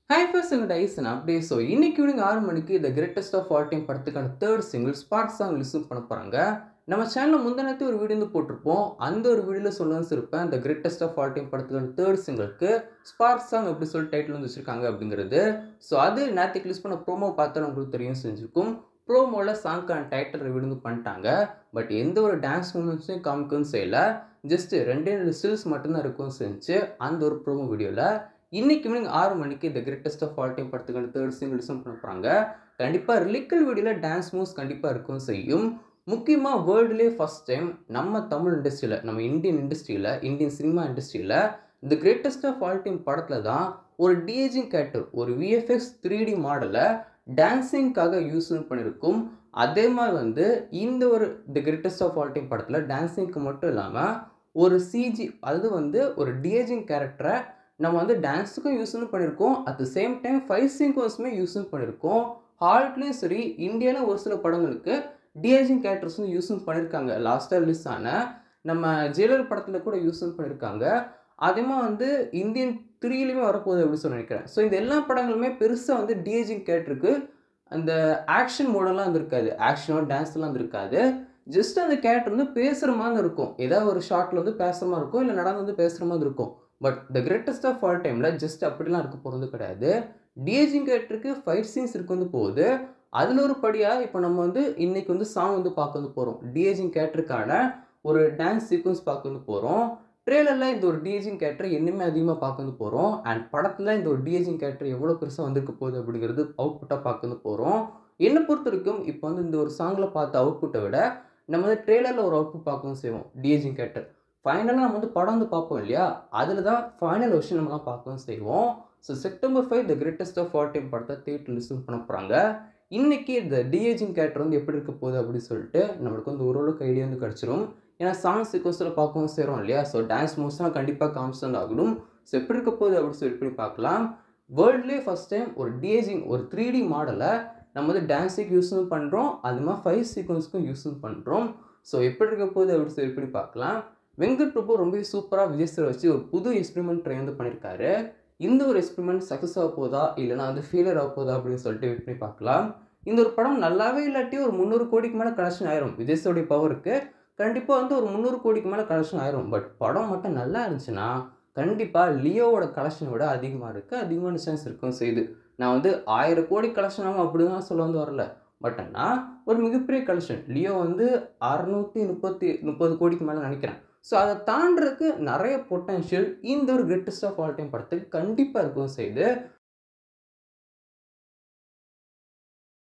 hi first எங்கள் Tyson அப்படியே so இன்னைக்கு ஈவினிங் ஆறு மணிக்கு த கிரேட்டஸ்ட் ஆஃப் ஆல் டைம் படத்துக்கான third single spark song listen பண்ண போகிறாங்க நம்ம சேனலில் முந்தினத்து ஒரு வீடியோ வந்து போட்டிருப்போம் அந்த ஒரு வீடியோவில் சொல்லணும்னு இருப்பேன் the greatest of all time படத்துக்கான தேர்ட் சிங்கிளுக்கு ஸ்பார்க் சாங் அப்படி சொல்லி டைட்டில் வந்து வச்சிருக்காங்க அப்படிங்கிறது ஸோ அது நேற்றுக்கு லிஸ்ட் பண்ண ப்ரோமோ பார்த்தா உங்களுக்கு தெரியும் செஞ்சுருக்கும் ப்ரோமோவில் சாங்க்கான டைட்டில் ரிவ்யூ வந்து பண்ணிட்டாங்க பட் எந்த ஒரு டான்ஸ் மூமெண்ட்ஸையும் காமிக்கவும் செய்யலை ஜஸ்ட்டு ரெண்டே ரெண்டு ஸ்டில்ஸ் மட்டும்தான் இருக்கும் செஞ்சு அந்த ஒரு ப்ரோமோ வீடியோவில் இன்னைக்கு ஈவினிங் ஆறு மணிக்கு த கிரேட்டஸ்ட் ஆஃப் ஆல் டைம் படத்துக்கான தேர்ட் சிங்கிள் லிசன் பண்ண போகிறாங்க கண்டிப்பாக லிக்கல் வீடியோவில் டான்ஸ் மூவ்ஸ் கண்டிப்பாக இருக்கும் செய்யும் முக்கியமாக வேர்ல்டுலேயே ஃபஸ்ட் டைம் நம்ம தமிழ் இண்டஸ்ட்ரியில் நம்ம இந்தியன் இண்டஸ்ட்ரியில் இந்தியன் சினிமா இண்டஸ்ட்ரியில் the greatest of all time படத்தில் தான் ஒரு டிஏஜிங் கேரக்டர் ஒரு விஎஃப்எக்ஸ் த்ரீ டி மாடலை டான்ஸிங்காக யூஸ் பண்ணியிருக்கும் அதே மாதிரி வந்து இந்த ஒரு the greatest of all time படத்தில் டான்ஸிங்க்கு மட்டும் இல்லாமல் ஒரு சிஜி அது வந்து ஒரு டிஏஜிங் கேரக்டரை நம்ம வந்து டான்ஸுக்கும் யூஸ் பண்ணியிருக்கோம் at the same time fight சீக்வன்ஸுமே யூஸ் பண்ணியிருக்கோம் ஹாலிட்லேயும் சரி இந்தியாவில் ஒரு சில படங்களுக்கு டிஏஜிங் கேரக்டர்ஸ் வந்து யூஸ் பண்ணியிருக்காங்க லாஸ்ட்டாக ரிலீஸ் ஆன நம்ம ஜெயிலர் படத்தில் கூட யூஸ் பண்ணியிருக்காங்க அதேமாதிரி வந்து இந்தியன் த்ரீலையுமே வரப்போகுது அப்படின்னு சொல்லி நினைக்கிறேன் ஸோ இந்த எல்லா படங்களுமே பெருசாக வந்து டிஏஜிங் கேரக்டருக்கு அந்த ஆக்ஷன் மோடெல்லாம் இருந்திருக்காது ஆக்ஷனோ டான்ஸ்லாம் இருந்திருக்காது ஜஸ்ட் அந்த கேரக்டர் வந்து பேசுகிற மாதிரி இருக்கும் ஏதாவது ஒரு ஷார்ட்டில் வந்து பேசுகிற மாதிரி இருக்கும் இல்லை நடந்து வந்து பேசுகிற மாதிரி இருக்கும் but the greatest of all டைமில் ஜஸ்ட் அப்படிலாம் இருக்க போகிறது கிடையாது டிஏஜிங் கேரக்டருக்கு ஃபைட் சீன்ஸ் இருக்கு வந்து போகுது அதில் ஒரு படியாக இப்போ நம்ம வந்து இன்றைக்கி வந்து சாங் வந்து பார்க்க வந்து போகிறோம் டிஏஜிங் கேரக்டருக்கான ஒரு டான்ஸ் சீக்வன்ஸ் பார்க்க வந்து போகிறோம் ட்ரெயிலரில் இந்த ஒரு டிஏஜிங் கேரக்டர் இன்னுமே அதிகமாக பார்க்க வந்து போகிறோம் அண்ட் படத்தில் இந்த ஒரு டிஏஜிங் கேரக்டர் எவ்வளோ பெருசாக வந்திருக்க போகுது அப்படிங்கிறது அவுட்புட்டாக பார்க்க வந்து போகிறோம் என்னை பொறுத்த வரைக்கும் இப்போ வந்து இந்த ஒரு சாங்கில் பார்த்த அவுட்புட்டை விட நம்ம வந்து ட்ரெய்லரில் ஒரு அவுட்புட் பார்க்கவும் செய்வோம் டிஏஜிங் கேரக்டர் ஃபைனலாக நம்ம வந்து படம் வந்து பார்ப்போம் இல்லையா அதில் தான் ஃபைனல் விஷயம் நம்மலாம் பார்க்கவும் செய்வோம் so September five the greatest of all time படத்தை தேட்டர் லிசன் பண்ண போகிறாங்க இன்றைக்கி இந்த டிஏஜிங் கேரக்டர் வந்து எப்படி இருக்க போகுது அப்படின்னு சொல்லிட்டு நம்மளுக்கு வந்து ஓரளவுக்கு ஐடியா வந்து கிடச்சிரும் ஏன்னா சாங் சீக்வன்ஸில் பார்க்கவும் செய்கிறோம் இல்லையா ஸோ டான்ஸ் மூவ்ஸ்லாம் கண்டிப்பாக காமிச்சு ஆகணும் ஸோ எப்படி இருக்க போகுது அப்படின்னு சொல்லி எப்படி பார்க்கலாம் வேர்ல்ட்லேயே ஃபஸ்ட் டைம் ஒரு டிஏஜிங் ஒரு த்ரீ டி மாடலை நம்ம வந்து டான்ஸுக்கு யூஸும் பண்ணுறோம் அது மாதிரி ஃபைவ் சீக்வன்ஸ்க்கும் யூஸும் பண்ணுறோம் ஸோ எப்படி இருக்க போகுது அப்படின்னு சொல்லி எப்படி பார்க்கலாம் வெங்கட் பிரபு ரொம்ப சூப்பராக விஜய் சார் வச்சு ஒரு புது எக்ஸ்பெரிமெண்ட் ட்ரை வந்து பண்ணியிருக்காரு இந்த ஒரு எக்ஸ்பெரிமெண்ட் சக்ஸஸ் ஆக போதா இல்லைனா வந்து ஃபெயிலியர் ஆக போதா அப்படின்னு சொல்லிட்டு வெயிட் பண்ணி பார்க்கலாம் இந்த ஒரு படம் நல்லாவே இல்லாட்டி ஒரு முந்நூறு கோடிக்கு மேலே கலெக்ஷன் ஆயிரும் விஜய் சாருடைய பவருக்கு கண்டிப்பாக வந்து ஒரு முந்நூறு கோடிக்கு மேலே கலெக்ஷன் ஆயிரும் பட் படம் மட்டும் நல்லா இருந்துச்சுன்னா கண்டிப்பாக லியோவோட கலெக்ஷனை விட அதிகமாக இருக்குது அதிகமான சான்ஸ் இருக்கும் செய்யுது நான் வந்து ஆயிரம் கோடி கலெக்ஷன் ஆகும் அப்படின்னு சொல்ல வந்து வரல பட் ஆனால் ஒரு மிகப்பெரிய கலெக்ஷன் லியோ வந்து அறநூற்றி முப்பத்தி முப்பது கோடிக்கு மேலே நினைக்கிறேன் ஸோ அதை தாண்டறதுக்கு நிறைய பொட்டன்ஷியல் இந்த ஒரு கிரேட்டஸ்ட் ஆஃப் ஆல் டைம் படத்துக்கு கண்டிப்பாக இருக்கும் செய்து